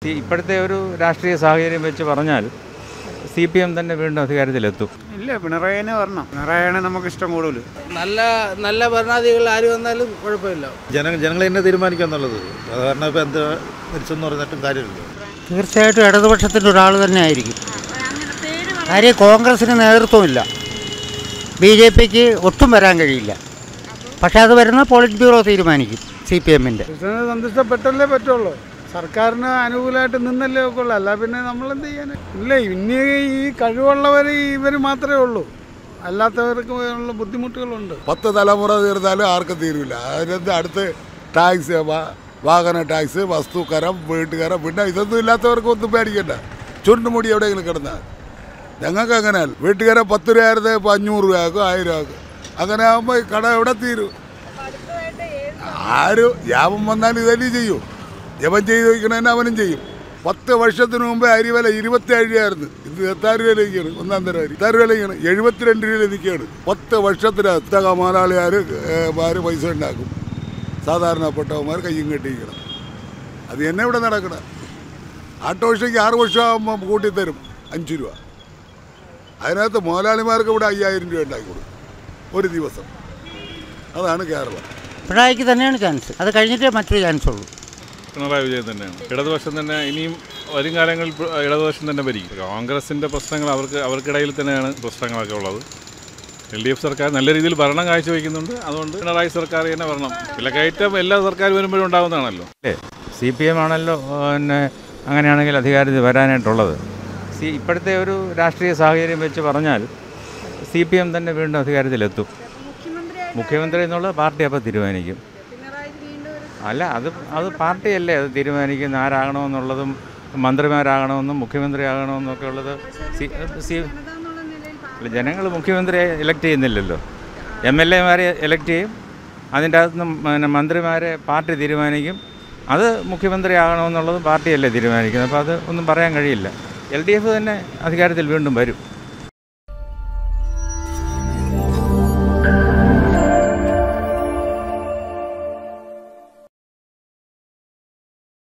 C ഇപ്പോഴത്തെ ഒരു രാഷ്ട്രീയ സാഹചര്യം വെച്ച് പറഞ്ഞാൽ സി പി എം തന്നെ വീണ്ടും അധികാരത്തിലെത്തും ഇല്ല പിണറായിനെ വരണം പിണറായിയാണ് നമുക്ക് ഇഷ്ടം കൂടുതൽ നല്ല നല്ല ഭരണാധികൾ ആര് വന്നാലും കുഴപ്പമില്ല ജന ജനങ്ങൾ തന്നെ തീരുമാനിക്കുക എന്നുള്ളത് അത് കാരണം ഇപ്പം എന്ത് മരിച്ചെന്ന് പറഞ്ഞിട്ടും കാര്യമില്ല തീർച്ചയായിട്ടും ഇടതുപക്ഷത്തിൻ്റെ ഒരാൾ തന്നെ ആയിരിക്കും കാര്യം കോൺഗ്രസിന് നേതൃത്വമില്ല ബി ജെ പിക്ക് ഒട്ടും വരാൻ കഴിയില്ല പക്ഷേ അത് വരുന്ന പോളിറ്റ് ബ്യൂറോ തീരുമാനിക്കും സി പി എമ്മിൻ്റെ സന്തുഷ്ടപ്പെട്ടല്ലേ പറ്റുള്ളൂ സർക്കാരിന് അനുകൂലമായിട്ട് നിന്നല്ലേ ഒക്കെ ഉള്ളൂ അല്ല പിന്നെ നമ്മൾ എന്ത് ചെയ്യാൻ ഇല്ല ഇനി ഈ കഴിവുള്ളവർ ഇവർ മാത്രമേ ഉള്ളൂ അല്ലാത്തവർക്ക് ഉള്ള ബുദ്ധിമുട്ടുകളുണ്ട് പത്ത് തലമുറ തീർന്നാലും ആർക്കും തീരില്ല അതിനകത്ത് അടുത്ത് ടാക്സ് വാ- വാഹന ടാക്സ് വസ്തുക്കരം വീട്ടുകരം പിന്നെ ഇതൊന്നും ഇല്ലാത്തവർക്ക് ഒന്നും പേടിക്കണ്ട ചുരുണ്ടുമുടി എവിടെയെങ്കിലും കിടന്നാൽ ഞങ്ങൾക്ക് അങ്ങനെയല്ല വീട്ടുകാരെ പത്ത് രൂപയായിരുന്നത് ഇപ്പോൾ അഞ്ഞൂറ് രൂപയാക്കും ആയിരം ആക്കും അങ്ങനെ ആകുമ്പോൾ ഈ കട എവിടെ തീരും ആര് യാപം വന്നാലും ഇതല്ലേ ചെയ്യൂ ജപം ചെയ്ത് വയ്ക്കണതന്നെ അവനും ചെയ്യും പത്ത് വർഷത്തിന് മുമ്പേ അരി വില ഇരുപത്തിയേഴ് രൂപയായിരുന്നു ഇത് എത്താറ് രൂപയിലേക്കാണ് ഒന്നാം തരം അരി എത്താറ് രൂപയിലേക്കാണ് എഴുപത്തിരണ്ട് രൂപയിൽ നിൽക്കുകയാണ് പത്ത് വർഷത്തിനകത്ത് മുതലാളിമാർ മാര് പൈസ ഉണ്ടാക്കും സാധാരണപ്പെട്ടവന്മാർ കയ്യും കെട്ടിയിരിക്കണം അത് തന്നെ ഇവിടെ നടക്കണം ആട്ടോറിക്ഷയ്ക്ക് ആറ് വർഷം ആകുമ്പോൾ കൂട്ടിത്തരും അഞ്ച് രൂപ അതിനകത്ത് മുതലാളിമാർക്ക് ഇവിടെ അയ്യായിരം രൂപ ഉണ്ടാക്കി കൊടുക്കും ഒരു ദിവസം അതാണ് കേരളം പിണറായിക്ക് തന്നെയാണ് ചാൻസ് അത് കഴിഞ്ഞിട്ടേ മറ്റൊരു ചാൻസ് ഉള്ളൂ പിണറായി വിജയൻ തന്നെയാണ് ഇടതുപക്ഷം തന്നെ ഇനിയും വരും കാലങ്ങളിൽ പ- ഇടതുപക്ഷം തന്നെ ഭരിക്കും കോൺഗ്രസിൻ്റെ പ്രശ്നങ്ങൾ അവർക്ക് അവർക്കിടയിൽ തന്നെയാണ് പ്രശ്നങ്ങളൊക്കെ ഉള്ളത് എൽ ഡി എഫ് സർക്കാർ നല്ല രീതിയിൽ ഭരണം കാഴ്ചവെക്കുന്നുണ്ട് അതുകൊണ്ട് പിണറായി സർക്കാർ തന്നെ വരണം വിലക്കയറ്റം എല്ലാ സർക്കാർ വരുമ്പോഴും ഉണ്ടാകുന്നതാണല്ലോ അല്ലേ സി പി എം ആണല്ലോ പിന്നെ അങ്ങനെയാണെങ്കിൽ അധികാരത്തിൽ വരാനായിട്ടുള്ളത് സി ഇപ്പോഴത്തെ ഒരു രാഷ്ട്രീയ സാഹചര്യം വെച്ച് പറഞ്ഞാൽ സി പി എം തന്നെ വീണ്ടും അധികാരത്തിലെത്തും മുഖ്യമന്ത്രി എന്നുള്ളത് പാർട്ടി അപ്പോൾ തീരുമാനിക്കും അല്ല അത് അത് പാർട്ടിയല്ലേ അത് തീരുമാനിക്കുന്ന ആരാകണമെന്നുള്ളതും മന്ത്രിമാരാകണമെന്നും മുഖ്യമന്ത്രി ആകണമെന്നും ഒക്കെ ഉള്ളത് സി സി അല്ല ജനങ്ങൾ മുഖ്യമന്ത്രിയെ ഇലക്ട് ചെയ്യുന്നില്ലല്ലോ എം എൽ എമാരെ ഇലക്ട് ചെയ്യും അതിൻ്റെ അകത്ത് നിന്ന് പിന്നെ മന്ത്രിമാരെ പാർട്ടി തീരുമാനിക്കും അത് മുഖ്യമന്ത്രി ആകണമെന്നുള്ളതും പാർട്ടിയല്ലേ തീരുമാനിക്കുന്നത് അപ്പോൾ അത് ഒന്നും പറയാൻ കഴിയില്ല എൽ ഡി എഫ് തന്നെ അധികാരത്തിൽ വീണ്ടും വരും